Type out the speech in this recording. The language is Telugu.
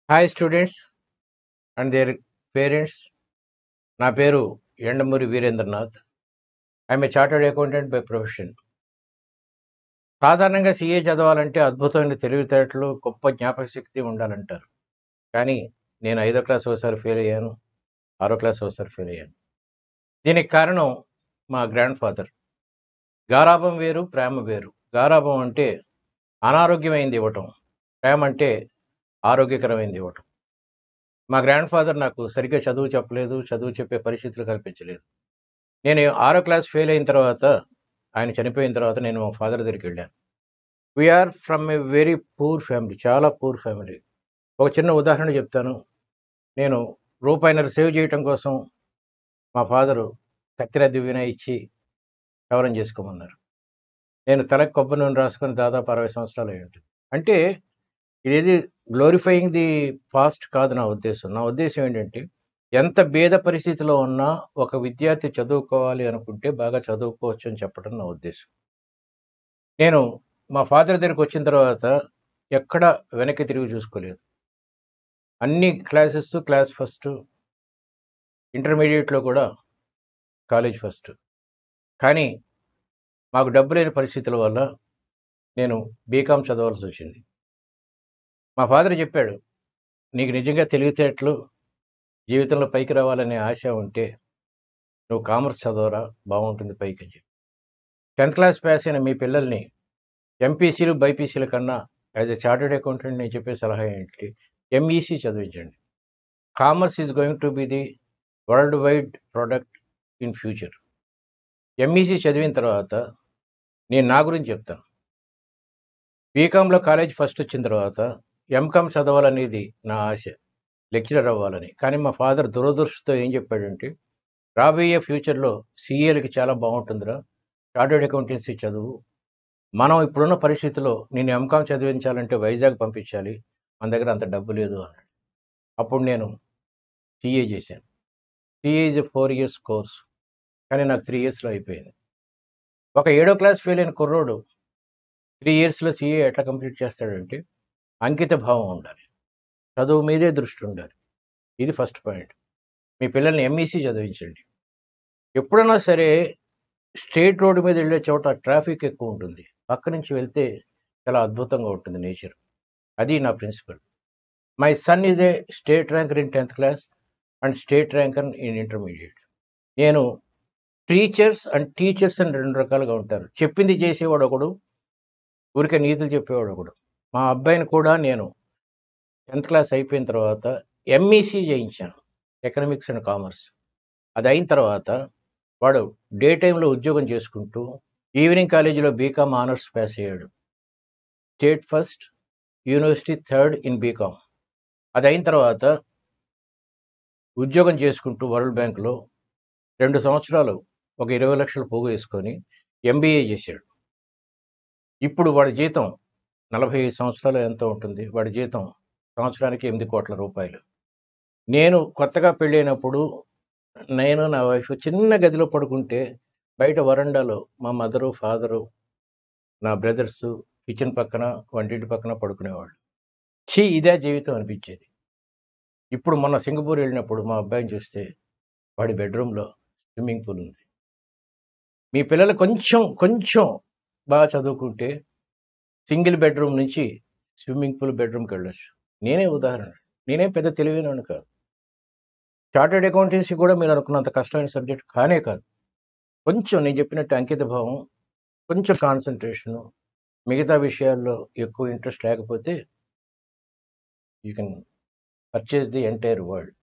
hi students and their parents నా పేరు Yandamuri Veerendranath I'm a chartered accountant by profession సాధారణంగా సిఏ చదవాలంటే అద్భుతమైన తెలివితేటలు గొప్ప జ్ఞాపక శక్తి ఉండాలంటారు కానీ నేను ఐదో క్లాస్ ఒకసారి ఫెయిల్ అయ్యాను ఆరో క్లాస్ ఒకసారి ఫెయిల్ అయ్యాను దీనికి కారణం మా గ్రాండ్ ఫాదర్ గారాభం వేరు ప్రేమ వేరు గారాభం అంటే అనారోగ్యమైంది ఇవ్వటం ప్రేమ అంటే ఆరోగ్యకరమైనది ఇవ్వటం మా గ్రాండ్ ఫాదర్ నాకు సరిగ్గా చదువు చెప్పలేదు చదువు చెప్పే పరిస్థితులు కల్పించలేదు నేను ఆరో క్లాస్ ఫెయిల్ అయిన తర్వాత ఆయన చనిపోయిన తర్వాత నేను మా ఫాదర్ దగ్గరికి వెళ్ళాను we're from a very poor family చాలా పూర్ ఫ్యామిలీ ఒక చిన్న ఉదాహరణ చెప్తాను నేను రూపాయిన్నర సేవ్ చేయటం కోసం మా ఫాదరు కత్తిర దివ్యన ఇచ్చి కవరం చేసుకోమన్నారు నేను తలకు కొబ్బరి నూనె రాసుకొని దాదాపు అరవై సంవత్సరాలు అయి ఉంటుంది అంటే ఇదేది గ్లోరిఫైయింగ్ ది పాస్ట్ కాదు నా ఉద్దేశం నా ఉద్దేశం ఏంటంటే ఎంత భేద పరిస్థితిలో ఉన్నా ఒక విద్యార్థి చదువుకోవాలి అనుకుంటే బాగా చదువుకోవచ్చు అని చెప్పడం నా ఉద్దేశం నేను మా ఫాదర్ దగ్గరికి వచ్చిన తర్వాత ఎక్కడ వెనక్కి తిరిగి చూసుకోలేదు అన్ని క్లాసెస్ క్లాస్ ఫస్ట్ ఇంటర్మీడియట్లో కూడా కాలేజ్ ఫస్ట్ కానీ మాకు డబ్బు లేని పరిస్థితుల వల్ల నేను బీకామ్ చదవాల్సి వచ్చింది మా ఫాదర్ చెప్పాడు నీకు నిజంగా తెలివితేటలు జీవితంలో పైకి రావాలనే ఆశ ఉంటే నువ్వు కామర్స్ చదవరా బాగుంటుంది పైకి అని చెప్పి టెన్త్ క్లాస్ పాస్ అయిన మీ పిల్లల్ని ఎంపీసీలు బైపీసీల కన్నా యాజ్ ఎ చార్టెడ్ అకౌంటెంట్ నేను చెప్పే సలహా ఏంటి ఎంఈసీ చదివించండి commerce is going to be the world wide product in future MEC చదివిన తర్వాత నేను నా గురించి చెప్తాను బీకాంలో కాలేజ్ ఫస్ట్ వచ్చిన తర్వాత ఎంకామ్ చదవాలనేది నా ఆశ లెక్చరర్ అవ్వాలని కానీ మా ఫాదర్ దురదృష్టతో ఏం చెప్పాడంటే రాబోయే ఫ్యూచర్లో సీఏలకి చాలా బాగుంటుందిరా చార్టెడ్ అకౌంటెన్సీ చదువు మనం ఇప్పుడున్న పరిస్థితిలో నేను ఎంకామ్ చదివించాలంటే వైజాగ్ పంపించాలి మన దగ్గర అంత డబ్బు లేదు అన్నాడు అప్పుడు నేను సిఏ చేశాను CA is a four years course కానీ నాకు త్రీ ఇయర్స్లో అయిపోయింది ఒక ఏడో క్లాస్ ఫెయిల్ అయిన కుర్రోడు త్రీ ఇయర్స్లో సిఏ ఎట్లా కంప్లీట్ చేస్తాడంటే అంకిత భావం ఉండాలి చదువు మీదే దృష్టి ఉండాలి ఇది ఫస్ట్ పాయింట్ మీ పిల్లల్ని ఎంఈసీ చదివించండి ఎప్పుడైనా సరే స్ట్రేట్ రోడ్డు మీద వెళ్ళే చోట ట్రాఫిక్ ఎక్కువ ఉంటుంది పక్క నుంచి వెళ్తే చాలా అద్భుతంగా ఉంటుంది నేచర్ అది నా principle my son is a state ranker in tenth class and state ranker in intermediate నేను టీచర్స్ అండ్ టీచర్స్ అని రెండు రకాలుగా ఉంటారు చెప్పింది చేసేవాడు ఒకడు ఊరికే నీతులు చెప్పేవాడు ఒకడు మా అబ్బాయిని కూడా నేను టెన్త్ క్లాస్ అయిపోయిన తర్వాత ఎంఈసీ చేయించాను ఎకనామిక్స్ అండ్ కామర్స్ అది అయిన తర్వాత వాడు డే టైంలో ఉద్యోగం చేసుకుంటూ ఈవినింగ్ కాలేజీలో బీకామ్ ఆనర్స్ పాస్ అయ్యాడు state first university third in BCom అది అయిన తర్వాత ఉద్యోగం చేసుకుంటూ వరల్డ్ బ్యాంక్లో రెండు సంవత్సరాలు ఒక ఇరవై లక్షలు పోగు వేసుకొని ఎంబీఏ చేశాడు ఇప్పుడు వాడి జీతం నలభై ఐదు సంవత్సరాలు ఎంత ఉంటుంది వాడి జీతం సంవత్సరానికి ఎనిమిది కోట్ల రూపాయలు నేను కొత్తగా పెళ్ళైనప్పుడు నేను నా వైఫ్ చిన్న గదిలో పడుకుంటే బయట వరండాలో మా మదరు ఫాదరు నా బ్రదర్స్ కిచెన్ పక్కన వంటింటి పక్కన పడుకునేవాళ్ళు ఛీ ఇదే జీవితం అనిపించేది ఇప్పుడు మొన్న సింగపూర్ వెళ్ళినప్పుడు మా అబ్బాయిని చూస్తే వాడి బెడ్రూమ్లో స్విమ్మింగ్ పూల్ ఉంది మీ పిల్లలు కొంచెం కొంచెం బాగా చదువుకుంటే సింగిల్ బెడ్రూమ్ నుంచి స్విమ్మింగ్ పూల్ బెడ్రూమ్కి వెళ్ళొచ్చు నేనే ఉదాహరణ నేనే పెద్ద తెలివైనవాడిని కాదు చార్టెడ్ అకౌంటెన్సీ కూడా మీరు అనుకున్నంత కష్టమైన సబ్జెక్ట్ కానే కాదు కొంచెం నేను చెప్పినట్టు అంకిత భావం కొంచెం కాన్సన్ట్రేషను మిగతా విషయాల్లో ఎక్కువ ఇంట్రెస్ట్ లేకపోతే you can purchase the entire world